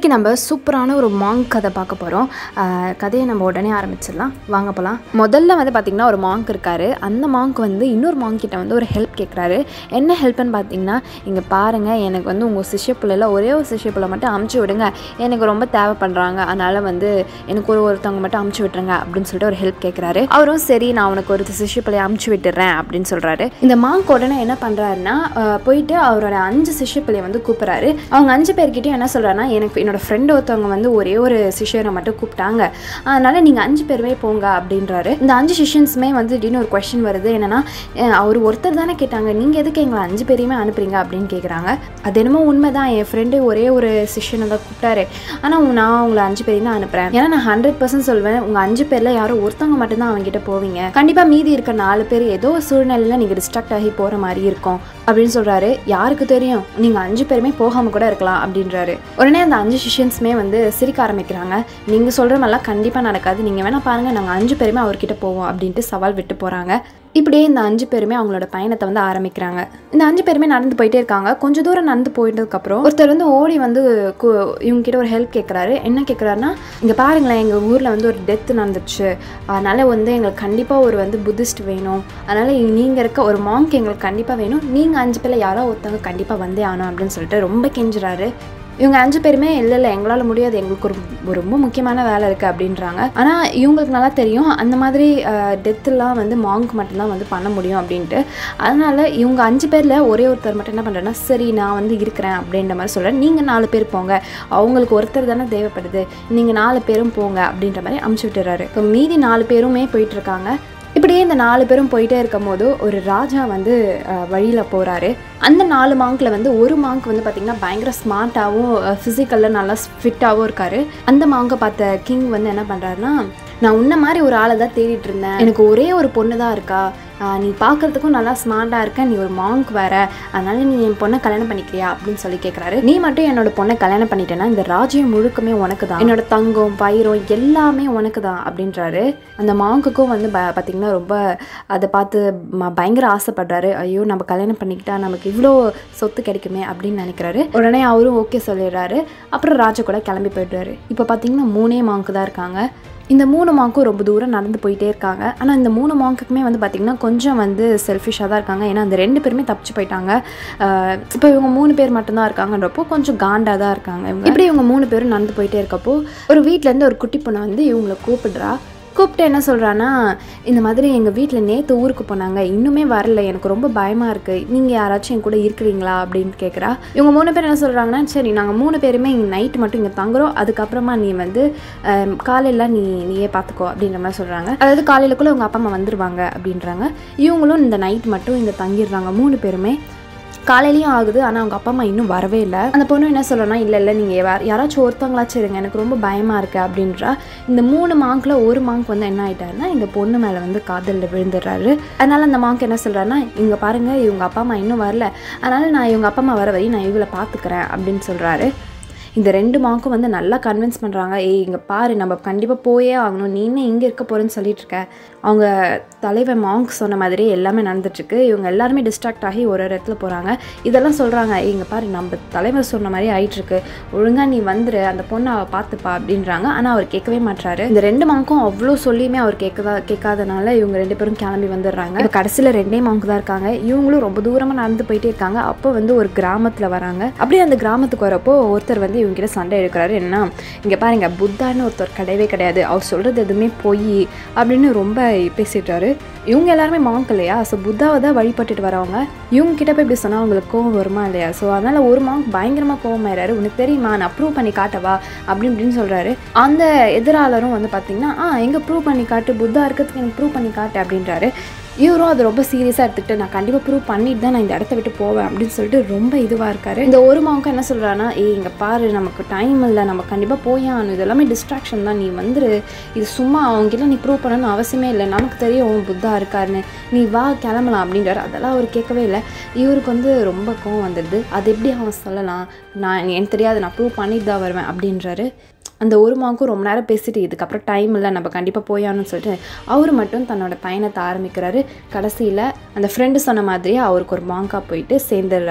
இன்னைக்கு நம்ம சூப்பரான ஒரு மாங்க் கதை பார்க்க போகிறோம் கதையை நம்ம உடனே ஆரம்பிச்சிடலாம் வாங்க போகலாம் முதல்ல வந்து பார்த்திங்கன்னா ஒரு மாங்க் இருக்கார் அந்த மாங்க் வந்து இன்னொரு மாங்க் கிட்ட வந்து ஒரு ஹெல்ப் கேட்குறாரு என்ன ஹெல்ப்னு பார்த்தீங்கன்னா இங்கே பாருங்கள் எனக்கு வந்து உங்கள் சிஷ்ய பிள்ளைல ஒரே ஒரு சிஷ்ய பிள்ளை மட்டும் அமுச்சு விடுங்க எனக்கு ரொம்ப தேவைப்படுறாங்க அதனால் வந்து எனக்கு ஒரு ஒருத்தவங்க மட்டும் அமுச்சு விட்டுருங்க அப்படின்னு சொல்லிட்டு ஒரு ஹெல்ப் கேட்குறாரு அவரும் சரி நான் உனக்கு ஒரு சிஷ்ய பிள்ளையை அமுச்சு விட்டுறேன் அப்படின்னு சொல்கிறாரு இந்த மாங்க் உடனே என்ன பண்ணுறாருன்னா போயிட்டு அவரோட அஞ்சு சிஷ்ய பிள்ளையை வந்து கூப்பிட்றாரு அவங்க அஞ்சு பேர்கிட்டயும் என்ன சொல்கிறாருன்னா எனக்கு என்னோட ஃப்ரெண்டு ஒருத்தவங்க வந்து ஒரே ஒரு சிஷ்யரை மட்டும் கூப்பிட்டாங்க அதனால் நீங்கள் அஞ்சு பேருமே போங்க அப்படின்றாரு இந்த அஞ்சு சிஷ்யன்ஸுமே வந்து திடீர்னு ஒரு கொஷின் வருது என்னன்னா அஹ் அவர் ஒருத்தர் தானே கேட்டாங்க நீங்கள் எதுக்கு எங்களை அஞ்சு பேரையுமே அனுப்புறீங்க அப்படின்னு கேட்குறாங்க அது என்னமோ உண்மைதான் என் ஃப்ரெண்டு ஒரே ஒரு சிஷ்யனை தான் கூப்பிட்டாரு ஆனால் நான் உங்களை அஞ்சு பேரையும் தான் அனுப்புகிறேன் ஏன்னா நான் ஹண்ட்ரட் பர்சன்ட் சொல்வேன் உங்கள் அஞ்சு பேரில் யாரோ ஒருத்தவங்க மட்டும்தான் அவங்ககிட்ட போவீங்க கண்டிப்பாக மீதி இருக்க நாலு பேர் ஏதோ ஒரு சூழ்நிலையில் நீங்கள் டிஸ்ட்ராக்ட் ஆகி போகிற மாதிரி இருக்கும் அப்படின்னு சொல்கிறாரு யாருக்கு தெரியும் நீங்கள் அஞ்சு பேருமே போகாமல் கூட இருக்கலாம் அப்படின்றாரு உடனே அந்த அஞ்சு சிஷியன்ஸுமே வந்து சிரிக்க ஆரம்பிக்கிறாங்க நீங்கள் சொல்கிற மாதிரிலாம் கண்டிப்பாக நடக்காது நீங்கள் வேணால் பாருங்கள் நாங்கள் அஞ்சு பேருமே அவர்கிட்ட போவோம் அப்படின்ட்டு சவால் விட்டு போகிறாங்க இப்படியே இந்த அஞ்சு பேருமே அவங்களோட பயணத்தை வந்து ஆரம்பிக்கிறாங்க இந்த அஞ்சு பேருமே நடந்து போயிட்டே இருக்காங்க கொஞ்சம் தூரம் நடந்து போயிட்டதுக்கப்புறம் ஒருத்தர் வந்து ஓடி வந்து கு- இவங்க கிட்ட ஒரு ஹெல்ப் கேட்குறாரு என்ன கேட்குறாருன்னா இங்கே பாருங்களேன் எங்கள் ஊரில் வந்து ஒரு டெத்து நடந்துச்சு அதனால் வந்து எங்களுக்கு கண்டிப்பாக ஒரு வந்து புத்திஸ்ட் வேணும் அதனால் நீங்கள் இருக்க ஒரு மாங்க் எங்களுக்கு கண்டிப்பாக வேணும் நீங்கள் அஞ்சு பேரில் யாரோ ஒருத்தவங்க கண்டிப்பாக வந்தே ஆகணும் அப்படின்னு சொல்லிட்டு ரொம்ப கெஞ்சுறாரு இவங்க அஞ்சு பேருமே இல்லை இல்லை எங்களால் முடியாது எங்களுக்கு ஒரு ஒரு ரொம்ப முக்கியமான வேலை இருக்குது அப்படின்றாங்க ஆனால் இவங்களுக்கு நல்லா தெரியும் அந்த மாதிரி டெத்துலாம் வந்து மாங்க் மட்டும்தான் வந்து பண்ண முடியும் அப்படின்ட்டு அதனால் இவங்க அஞ்சு பேரில் ஒரே ஒருத்தர் மட்டும் என்ன பண்ணுறேன்னா சரி நான் வந்து இருக்கிறேன் அப்படின்ற மாதிரி சொல்கிறேன் நீங்கள் நாலு பேர் போங்க அவங்களுக்கு ஒருத்தர் தானே தேவைப்படுது நீங்கள் நாலு பேரும் போங்க அப்படின்ற மாதிரி அமுச்சு விட்டுறாரு இப்போ மீதி நாலு பேருமே போயிட்டு இருக்காங்க இப்படியே இந்த நாலு பேரும் போயிட்டே இருக்கும் போது ஒரு ராஜா வந்து வழியில் போகிறாரு அந்த நாலு மாங்க்கில் வந்து ஒரு மாங்க் வந்து பார்த்திங்கன்னா பயங்கர ஸ்மார்ட்டாகவும் ஃபிசிக்கலில் நல்லா ஃபிட்டாகவும் இருக்காரு அந்த மாங்கை பார்த்த கிங் வந்து என்ன பண்ணுறாருன்னா நான் உன்ன மாதிரி ஒரு ஆளை தான் தேடிட்டு இருந்தேன் எனக்கு ஒரே ஒரு பொண்ணு தான் இருக்கா ஆஹ் நீ பார்க்கறதுக்கும் நல்லா ஸ்மார்ட்டாக இருக்க நீ ஒரு மாங்க் வேற அதனால நீ என் பொண்ணை கல்யாணம் பண்ணிக்கிறியா அப்படின்னு சொல்லி கேட்குறாரு நீ மட்டும் என்னோட பொண்ணை கல்யாணம் பண்ணிட்டேன்னா இந்த ராஜ்யம் முழுக்கமே உனக்கு தான் என்னோட தங்கம் பயிரும் எல்லாமே உனக்கு தான் அப்படின்றாரு அந்த மாங்குக்கும் வந்து ப பார்த்திங்கன்னா ரொம்ப அதை பார்த்து ம- பயங்கர ஆசைப்படுறாரு ஐயோ நம்ம கல்யாணம் பண்ணிக்கிட்டா நமக்கு இவ்வளோ சொத்து கிடைக்குமே அப்படின்னு நினைக்கிறாரு உடனே அவரும் ஓகே சொல்லிடுறாரு அப்புறம் ராஜா கூட கிளம்பி போயிடுறாரு இப்போ பார்த்தீங்கன்னா மூணே மாங்கு தான் இருக்காங்க இந்த மூணு மாங்க்கும் ரொம்ப தூரம் நடந்து போயிட்டே இருக்காங்க ஆனால் இந்த மூணு மாங்க்குமே வந்து பார்த்திங்கன்னா கொஞ்சம் வந்து செல்ஃபிஷாக தான் இருக்காங்க ஏன்னா அந்த ரெண்டு பேருமே தப்பிச்சு போயிட்டாங்க இப்போ இவங்க மூணு பேர் மட்டும்தான் இருக்காங்கன்றப்போ கொஞ்சம் காண்டாக தான் இருக்காங்க இவங்க இப்படி இவங்க மூணு பேரும் நடந்து போயிட்டே இருக்கப்போ ஒரு வீட்டிலேருந்து ஒரு குட்டி பொண்ணை வந்து இவங்களை கூப்பிடுறா கூப்பிட்டு என்ன சொல்கிறான்னா இந்த மாதிரி எங்கள் வீட்டில் நேற்று ஊருக்கு போனாங்க இன்னுமே வரல எனக்கு ரொம்ப பயமாக இருக்குது நீங்கள் யாராச்சும் என் கூட இருக்கிறீங்களா அப்படின்னு கேட்குறா இவங்க மூணு பேர் என்ன சொல்கிறாங்கன்னா சரி நாங்கள் மூணு பேருமே இங்கே நைட் மட்டும் இங்கே தங்குறோம் அதுக்கப்புறமா நீ வந்து அஹ், காலையில நீ நீயே பார்த்துக்கோ அப்படின்ற மாதிரி சொல்கிறாங்க அதாவது காலையிலக்குள்ளே உங்கள் அப்பா அம்மா வந்துடுவாங்க அப்படின்றாங்க இவங்களும் இந்த நைட் மட்டும் இங்கே தங்கிடுறாங்க மூணு பேருமே காலையிலையும் ஆகுது ஆனால் அவங்க அப்பா அம்மா இன்னும் வரவே இல்லை அந்த பொண்ணு என்ன சொல்கிறேன்னா இல்லை இல்லை நீங்கள் வேறு யாராச்சும் ஒருத்தவங்களாச்சும் இருங்க எனக்கு ரொம்ப பயமாக இருக்குது அப்படின்றா இந்த மூணு மார்க்கில் ஒரு மார்க் வந்து என்ன ஆயிட்டாருன்னா இந்த பொண்ணு மேலே வந்து காதலில் விழுந்துடுறாரு அதனால் அந்த மார்க் என்ன சொல்கிறாருன்னா இவங்க பாருங்கள் இவங்க அப்பா அம்மா இன்னும் வரல அதனால் நான் இவங்க அப்பா அம்மா வர வரையும் நான் இவங்களை பார்த்துக்கிறேன் அப்படின்னு சொல்கிறாரு இந்த ரெண்டு மார்க்கும் வந்து நல்லா கன்வின்ஸ் பண்ணுறாங்க ஏய் இங்கே பாரு நம்ம கண்டிப்பாக போயே ஆகணும் நீ என்ன இங்கே இருக்க போகிறேன்னு சொல்லிட்டு இருக்க அவங்க தலைவர் மாங்க் சொன்ன மாதிரி எல்லாமே நடந்துட்டுருக்கு இவங்க எல்லாருமே டிஸ்ட்ராக்ட் ஆகி ஒரு ஒரு இடத்துல போகிறாங்க இதெல்லாம் சொல்கிறாங்க இங்கே பாரு நம்ம தலைவர் சொன்ன மாதிரி ஆயிட்டுருக்கு ஒழுங்காக நீ வந்துரு அந்த பொண்ணை அவள் பார்த்துப்பா அப்படின்றாங்க ஆனால் அவர் கேட்கவே மாட்றாரு இந்த ரெண்டு மாங்க்கும் அவ்வளோ சொல்லியுமே அவர் கேட்கதா கேட்காதனால இவங்க ரெண்டு பேரும் கிளம்பி வந்துடுறாங்க இப்போ கடைசியில் ரெண்டே மாங்க் தான் இருக்காங்க இவங்களும் ரொம்ப தூரமாக நடந்து போயிட்டே இருக்காங்க அப்போ வந்து ஒரு கிராமத்தில் வராங்க அப்படியே அந்த கிராமத்துக்கு வரப்போ ஒருத்தர் வந்து இவங்க கிட்ட சண்டை எடுக்கிறாரு என்ன இங்கே பாருங்க புத்தான்னு ஒருத்தர் கிடையவே கிடையாது அவர் சொல்கிறது எதுவுமே பொய் அப்படின்னு ரொம்ப பேசிட்டாரு இவங்க எல்லாருமே மாங்க் இல்லையா ஸோ புத்தாவை தான் வழிபட்டுட்டு வரவங்க இவங்க கிட்ட போய் இப்படி சொன்னால் அவங்களுக்கு கோவம் வருமா இல்லையா ஸோ அதனால் ஒரு மாங்க் பயங்கரமாக கோவமாயிறாரு உனக்கு தெரியுமா நான் ப்ரூவ் பண்ணி காட்டவா அப்படி இப்படின்னு சொல்கிறாரு அந்த எதிராளரும் வந்து பார்த்தீங்கன்னா ஆ எங்கே ப்ரூவ் பண்ணி காட்டு புத்தா இருக்கிறதுக்கு எனக்கு ப்ரூவ் பண்ணி காட்டு அப்படின்றாரு இவரும் அது ரொம்ப சீரியஸாக எடுத்துக்கிட்டு நான் கண்டிப்பாக ப்ரூவ் பண்ணிட்டு தான் நான் இந்த இடத்த விட்டு போவேன் அப்படின்னு சொல்லிட்டு ரொம்ப இதுவாக இருக்காரு இந்த ஒரு மாவுக்கு என்ன சொல்கிறான்னா ஏய் இங்கே பாரு நமக்கு டைம் இல்லை நம்ம கண்டிப்பாக போயே ஆகணும் இது எல்லாமே டிஸ்ட்ராக்ஷன் தான் நீ வந்துரு இது சும்மா அவங்ககிட்ட நீ ப்ரூவ் பண்ணணும்னு அவசியமே இல்லை நமக்கு தெரியும் அவன் புத்தா இருக்காருன்னு நீ வா கிளம்பலாம் அப்படின்றாரு அதெல்லாம் அவர் கேட்கவே இல்லை இவருக்கு வந்து ரொம்ப கோவம் வந்துடுது அது எப்படி அவன் சொல்லலாம் நான் எனக்கு தெரியாது நான் ப்ரூவ் பண்ணிட்டு தான் வருவேன் அப்படின்றாரு அந்த ஒரு மாவுக்கும் ரொம்ப நேரம் பேசிட்டு இதுக்கப்புறம் டைம் இல்லை நம்ம கண்டிப்பாக போயான்னு சொல்லிட்டு அவர் மட்டும் தன்னோட பயணத்தை ஆரம்பிக்கிறாரு கடைசியில் அந்த ஃப்ரெண்டு சொன்ன மாதிரியே அவருக்கு ஒரு மாங்கா போயிட்டு சேர்ந்துடுறாரு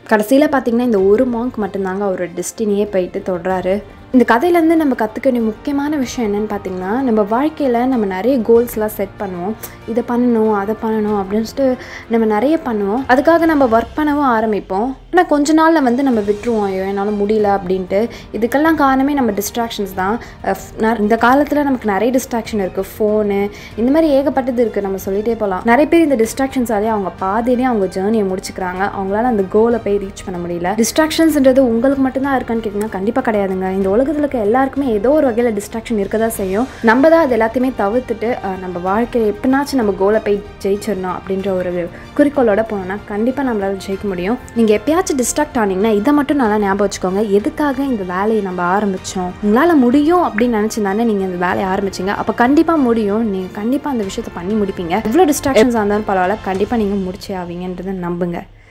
கடைசியில் பார்த்தீங்கன்னா இந்த ஒரு மாங்க் மட்டும்தாங்க அவரோட டெஸ்டினியே போயிட்டு தொடுறாரு இந்த கதையிலேருந்து நம்ம கற்றுக்க வேண்டிய முக்கியமான விஷயம் என்னென்னு பார்த்தீங்கன்னா நம்ம வாழ்க்கையில் நம்ம நிறைய கோல்ஸ்லாம் செட் பண்ணுவோம் இதை பண்ணணும் அதை பண்ணணும் அப்படின்னு சொல்லிட்டு நம்ம நிறைய பண்ணுவோம் அதுக்காக நம்ம ஒர்க் பண்ணவும் ஆரம்பிப்போம் ஆனால் கொஞ்ச நாளில் வந்து நம்ம விட்டுருவோம் ஐயோ என்னால் முடியல அப்படின்ட்டு இதுக்கெல்லாம் காரணமே நம்ம டிஸ்ட்ராக்ஷன்ஸ் தான் அஹ் ந- இந்த காலத்தில் நமக்கு நிறைய டிஸ்ட்ராக்ஷன் இருக்குது ஃபோனு இந்த மாதிரி ஏகப்பட்டது இருக்குது நம்ம சொல்லிட்டே போகலாம் நிறைய பேர் இந்த டிஸ்ட்ராக்ஷன்ஸாலே அவங்க பாதியிலே அவங்க ஜேர்னியை முடிச்சுக்கிறாங்க அவங்களால அந்த கோலை போய் ரீச் பண்ண முடியல டிஸ்ட்ராக்ஷன்ஸ்ன்றது உங்களுக்கு மட்டும்தான் இருக்கான்னு கேட்டிங்கன்னா கண்டிப்பாக கிடையாதுங்க இந்த உலகத்தில் இருக்க எல்லாருக்குமே ஏதோ ஒரு வகையில் டிஸ்ட்ராக்ஷன் இருக்க தான் செய்யும் நம்ம தான் அது எல்லாத்தையுமே தவிர்த்துட்டு அஹ், நம்ம வாழ்க்கையை எப்படினாச்சும் நம்ம கோலை போய் ஜெயிச்சிடணும் அப்படின்ற ஒரு குறிக்கோளோட போனோம்னா கண்டிப்பாக நம்மளால ஜெயிக்க முடியும் நீங்கள் எப்பயாச்சும் டிஸ்ட்ராக்ட் ஆனீங்கன்னா இதை மட்டும் நல்லா ஞாபகம் வச்சுக்கோங்க எதுக்காக இந்த வேலையை நம்ம ஆரம்பித்தோம் உங்களால் முடியும் அப்படின்னு நினச்சி தானே நீங்கள் இந்த வேலையை ஆரம்பிச்சிங்க அப்போ கண்டிப்பாக முடியும் நீங்கள் கண்டிப்பாக அந்த விஷயத்தை பண்ணி முடிப்பீங்க எவ்வளோ டிஸ்ட்ராக்ஷன்ஸ் இருந்தாலும் பரவாயில்ல கண்டிப்பாக நீங்கள் முடிச்சே ஆவீங்கன்றதை நம்புங்க